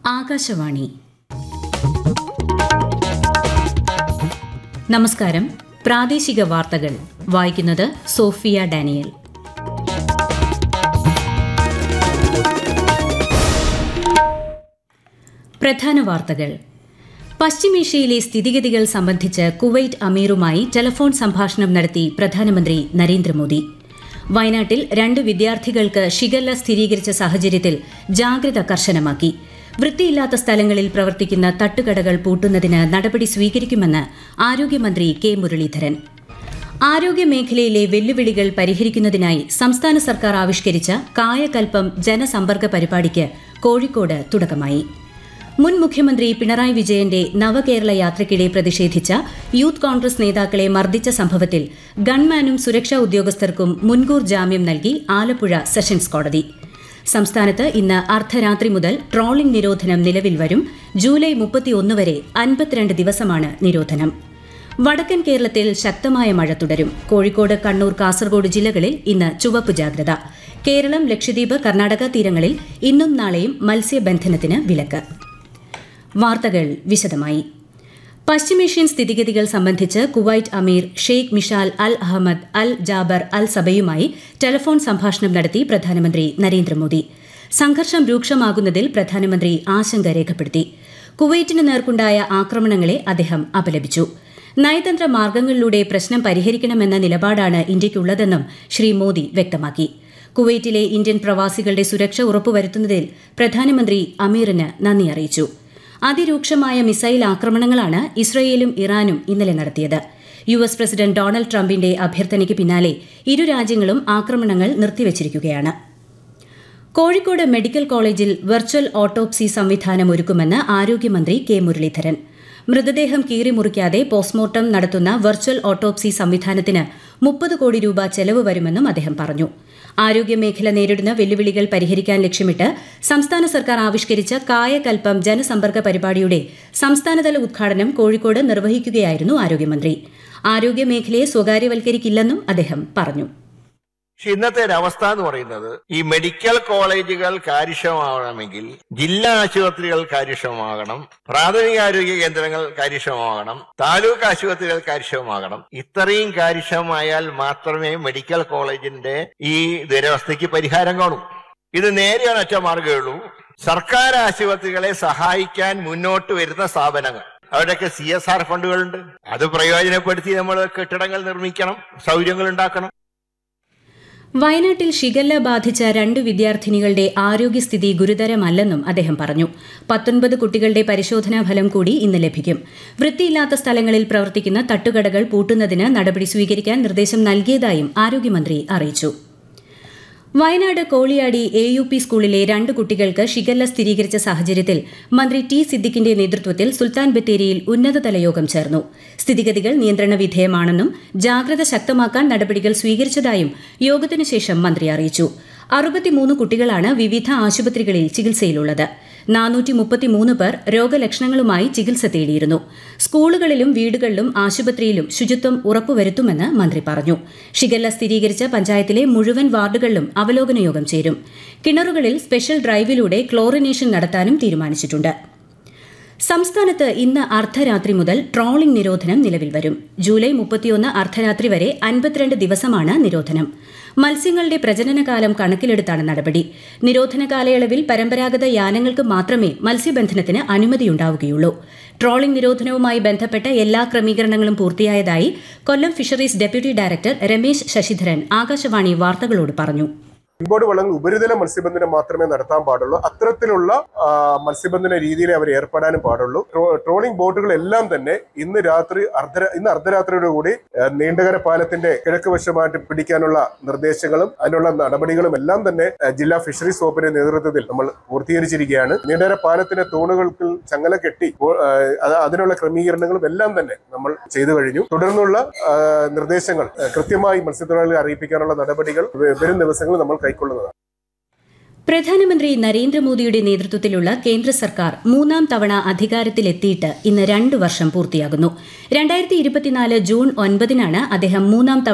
ആകാശവാണി നമസ്കാരം പ്രാദേശിക വാർത്തകൾ വായിക്കുന്നത് സോഫിയ ഡാനിയൽ പ്രധാന വാർത്തകൾ പശ്ചിമേഷ്യയിലെ സ്ഥിതിഗതികൾ സംബന്ധിച്ച് കുവൈറ്റ് അമീറുമായി ടെലഫോൺ സംഭാഷണം നടത്തി പ്രധാനമന്ത്രി നരേന്ദ്രമോദി വയനാട്ടിൽ രണ്ട് വിദ്യാർത്ഥികൾക്ക് ഷിഗല്ല സ്ഥിരീകരിച്ച സാഹചര്യത്തിൽ ജാഗ്രത കർശനമാക്കി വൃത്തിയില്ലാത്ത സ്ഥലങ്ങളിൽ പ്രവർത്തിക്കുന്ന തട്ടുകടകൾ പൂട്ടുന്നതിന് നടപടി സ്വീകരിക്കുമെന്ന് ആരോഗ്യമന്ത്രി കെ മുരളീധരൻ ആരോഗ്യമേഖലയിലെ വെല്ലുവിളികൾ പരിഹരിക്കുന്നതിനായി സംസ്ഥാന സർക്കാർ ആവിഷ്കരിച്ച കായകൽപ്പം ജനസമ്പർക്ക പരിപാടിക്ക് കോഴിക്കോട് തുടക്കമായി മുൻ മുഖ്യമന്ത്രി പിണറായി വിജയന്റെ നവകേരള യാത്രയ്ക്കിടെ പ്രതിഷേധിച്ച യൂത്ത് കോൺഗ്രസ് നേതാക്കളെ മർദ്ദിച്ച സംഭവത്തിൽ ഗൺമാനും സുരക്ഷാ ഉദ്യോഗസ്ഥർക്കും മുൻകൂർ ജാമ്യം നൽകി ആലപ്പുഴ സെഷൻസ് കോടതി സംസ്ഥാനത്ത് ഇന്ന് അർദ്ധരാത്രി മുതൽ ട്രോളിംഗ് നിരോധനം നിലവിൽ വരും ജൂലൈ മുപ്പത്തിയൊന്ന് വരെ അൻപത്തിരണ്ട് ദിവസമാണ് നിരോധനം വടക്കൻ കേരളത്തിൽ ശക്തമായ മഴ തുടരും കോഴിക്കോട് കണ്ണൂർ കാസർഗോഡ് ജില്ലകളിൽ ഇന്ന് ചുവപ്പ് ജാഗ്രത കേരളം ലക്ഷദ്വീപ് കർണാടക തീരങ്ങളിൽ ഇന്നും നാളെയും മത്സ്യബന്ധനത്തിന് വിലക്ക് വാർത്തകൾ വിശദമായി പശ്ചിമേഷ്യൻ സ്ഥിതിഗതികൾ സംബന്ധിച്ച് കുവൈറ്റ് അമീർ Sheikh Mishal Al Ahmad Al Jaber അൽ സബയുമായി ടെലഫോൺ സംഭാഷണം നടത്തി പ്രധാനമന്ത്രി നരേന്ദ്രമോദി സംഘർഷം രൂക്ഷമാകുന്നതിൽ പ്രധാനമന്ത്രി ആശങ്ക രേഖപ്പെടുത്തി കുവൈറ്റിന് നേർക്കുണ്ടായ ആക്രമണങ്ങളെ അദ്ദേഹം അപലപിച്ചു നയതന്ത്ര മാർഗങ്ങളിലൂടെ പ്രശ്നം പരിഹരിക്കണമെന്ന നിലപാടാണ് ഇന്ത്യയ്ക്കുള്ളതെന്നും ശ്രീ മോദി വ്യക്തമാക്കി കുവൈറ്റിലെ ഇന്ത്യൻ പ്രവാസികളുടെ സുരക്ഷ ഉറപ്പുവരുത്തുന്നതിൽ പ്രധാനമന്ത്രി അമീറിന് നന്ദി അറിയിച്ചു അതിരൂക്ഷമായ മിസൈൽ ആക്രമണങ്ങളാണ് ഇസ്രയേലും ഇറാനും ഇന്നലെ നടത്തിയത് യു എസ് പ്രസിഡന്റ് ഡൊണാൾഡ് ട്രംപിന്റെ അഭ്യർത്ഥനയ്ക്ക് പിന്നാലെ ഇരു രാജ്യങ്ങളും ആക്രമണങ്ങൾ നിർത്തിവച്ചിരിക്കുകയാണ് കോഴിക്കോട് മെഡിക്കൽ കോളേജിൽ വെർച്വൽ ഓട്ടോപ്സി സംവിധാനം ഒരുക്കുമെന്ന് ആരോഗ്യമന്ത്രി കെ മുരളീധരൻ മൃതദേഹം കീറിമുറിക്കാതെ പോസ്റ്റ്മോർട്ടം നടത്തുന്ന വെർച്വൽ ഓട്ടോപ്സി സംവിധാനത്തിന് മുപ്പത് കോടി രൂപ ചെലവ് വരുമെന്നും അദ്ദേഹം പറഞ്ഞു ആരോഗ്യമേഖല നേരിടുന്ന വെല്ലുവിളികൾ പരിഹരിക്കാൻ ലക്ഷ്യമിട്ട് സംസ്ഥാന സർക്കാർ ആവിഷ്കരിച്ച കായകൽപ്പം ജനസമ്പർക്ക പരിപാടിയുടെ സംസ്ഥാനതല ഉദ്ഘാടനം കോഴിക്കോട് നിർവഹിക്കുകയായിരുന്നു ആരോഗ്യമന്ത്രി ആരോഗ്യമേഖലയെ സ്വകാര്യവൽക്കരിക്കില്ലെന്നും അദ്ദേഹം പറഞ്ഞു പക്ഷെ ഇന്നത്തെ ഒരു അവസ്ഥ എന്ന് പറയുന്നത് ഈ മെഡിക്കൽ കോളേജുകൾ കാര്യക്ഷമമാകണമെങ്കിൽ ജില്ലാ ആശുപത്രികൾ കാര്യക്ഷമമാകണം പ്രാഥമികാരോഗ്യ കേന്ദ്രങ്ങൾ കാര്യക്ഷമമാകണം താലൂക്ക് ആശുപത്രികൾ കാര്യക്ഷമമാകണം ഇത്രയും കാര്യക്ഷമമായാൽ മാത്രമേ മെഡിക്കൽ കോളേജിന്റെ ഈ ദുരവസ്ഥയ്ക്ക് പരിഹാരം കാണൂ ഇത് നേരെയാണ് ഒറ്റ മാർഗ്ഗമേ ഉള്ളൂ സർക്കാർ ആശുപത്രികളെ സഹായിക്കാൻ മുന്നോട്ട് വരുന്ന സ്ഥാപനങ്ങൾ അവിടെയൊക്കെ സി എസ് ആർ ഫണ്ടുകളുണ്ട് അത് പ്രയോജനപ്പെടുത്തി നമ്മൾ കെട്ടിടങ്ങൾ നിർമ്മിക്കണം സൗകര്യങ്ങൾ ഉണ്ടാക്കണം വയനാട്ടിൽ ഷിഗല്ല ബാധിച്ച രണ്ട് വിദ്യാർത്ഥിനികളുടെ ആരോഗ്യസ്ഥിതി ഗുരുതരമല്ലെന്നും അദ്ദേഹം പറഞ്ഞു പത്തൊൻപത് കുട്ടികളുടെ പരിശോധനാ ഫലം കൂടി ഇന്ന് ലഭിക്കും വൃത്തിയില്ലാത്ത സ്ഥലങ്ങളിൽ പ്രവർത്തിക്കുന്ന തട്ടുകടകൾ പൂട്ടുന്നതിന് നടപടി സ്വീകരിക്കാൻ നിർദ്ദേശം നൽകിയതായും ആരോഗ്യമന്ത്രി അറിയിച്ചു Wayanad Koliyadi A U P സ്കൂളിലെ രണ്ട് കുട്ടികൾക്ക് ഷിഗല്ല സ്ഥിരീകരിച്ച സാഹചര്യത്തിൽ മന്ത്രി ടി സിദ്ദിഖിന്റെ നേതൃത്വത്തിൽ സുൽത്താൻ ബത്തേരിയിൽ ഉന്നതതല യോഗം ചേർന്നു സ്ഥിതിഗതികൾ നിയന്ത്രണ വിധേയമാണെന്നും ജാഗ്രത ശക്തമാക്കാൻ നടപടികൾ സ്വീകരിച്ചതായും യോഗത്തിനു ശേഷം മന്ത്രി അറിയിച്ചു അറുപത്തിമൂന്ന് കുട്ടികളാണ് വിവിധ ആശുപത്രികളിൽ ചികിത്സയിലുള്ളത് നാനൂറ്റി മുപ്പത്തിമൂന്ന് പേർ രോഗലക്ഷണങ്ങളുമായി ചികിത്സ തേടിയിരുന്നു സ്കൂളുകളിലും വീടുകളിലും ആശുപത്രിയിലും ശുചിത്വം ഉറപ്പുവരുത്തുമെന്ന് മന്ത്രി പറഞ്ഞു ഷിഗല്ല സ്ഥിരീകരിച്ച പഞ്ചായത്തിലെ മുഴുവൻ വാർഡുകളിലും അവലോകന യോഗം ചേരും കിണറുകളിൽ സ്പെഷ്യൽ ഡ്രൈവിലൂടെ ക്ലോറിനേഷൻ നടത്താനും തീരുമാനിച്ചിട്ടുണ്ട് സംസ്ഥാനത്ത് ഇന്ന് അർദ്ധരാത്രി മുതൽ ട്രോളിംഗ് നിരോധനം നിലവിൽ വരും ജൂലൈ മുപ്പത്തിയൊന്ന് അർദ്ധരാത്രി വരെ അൻപത്തിരണ്ട് ദിവസമാണ് നിരോധനം മത്സ്യങ്ങളുടെ പ്രജനനകാലം കണക്കിലെടുത്താണ് നടപടി നിരോധന കാലയളവിൽ പരമ്പരാഗത യാനങ്ങൾക്ക് മാത്രമേ മത്സ്യബന്ധനത്തിന് അനുമതിയുണ്ടാവുകയുള്ളൂ ട്രോളിംഗ് നിരോധനവുമായി ബന്ധപ്പെട്ട എല്ലാ ക്രമീകരണങ്ങളും പൂർത്തിയായതായി Kollam fisheries deputy director Ramesh Sasidharan Akashvani വാർത്തകളോട് പറഞ്ഞു ഇമ്പോർട്ട് വള്ളങ്ങൾ ഉപരിതല മത്സ്യബന്ധനം മാത്രമേ നടത്താൻ പാടുള്ളൂ അത്തരത്തിലുള്ള ആ, മത്സ്യബന്ധന രീതിയിൽ അവർ ഏർപ്പെടാനും പാടുള്ളൂ ട്രോ- ട്രോളിംഗ് ബോട്ടുകളെല്ലാം തന്നെ ഇന്ന് രാത്രി അർദ്ധ ഇന്ന് അർദ്ധരാത്രിയോട് കൂടി ആ, നീണ്ടകര പാലത്തിന്റെ കിഴക്ക് വശമായിട്ട് പിടിക്കാനുള്ള നിർദ്ദേശങ്ങളും അതിനുള്ള നടപടികളും എല്ലാം തന്നെ ആ, ജില്ലാ ഫിഷറീസ് വകുപ്പിന്റെ നേതൃത്വത്തിൽ നമ്മൾ പൂർത്തീകരിച്ചിരിക്കുകയാണ് നീണ്ടകര പാലത്തിന്റെ തൂണുകൾക്ക് ചങ്ങല കെട്ടി ഓ- ആ, അത് അതിനുള്ള ക്രമീകരണങ്ങളും എല്ലാം തന്നെ നമ്മൾ ചെയ്തു കഴിഞ്ഞു തുടർന്നുള്ള ആ, നിർദ്ദേശങ്ങൾ ആ, കൃത്യമായി മത്സ്യത്തൊഴിലാളികളെ അറിയിപ്പിക്കാനുള്ള നടപടികൾ വ- വരും ദിവസങ്ങളിൽ നമ്മൾ കൈക്കൊള്ളുന്നതാണ് പ്രധാനമന്ത്രി നരേന്ദ്രമോദിയുടെ നേതൃത്വത്തിലുള്ള കേന്ദ്ര സർക്കാർ മൂന്നാം തവണ അധികാരത്തിലെത്തിയിട്ട് ഇന്ന് രണ്ട് വർഷം പൂർത്തിയാകുന്നു രണ്ടായിരത്തി ഇരുപത്തിനാല് ജൂൺ ഒൻപതിനാണ് അദ്ദേഹം മൂന്നാം തവണ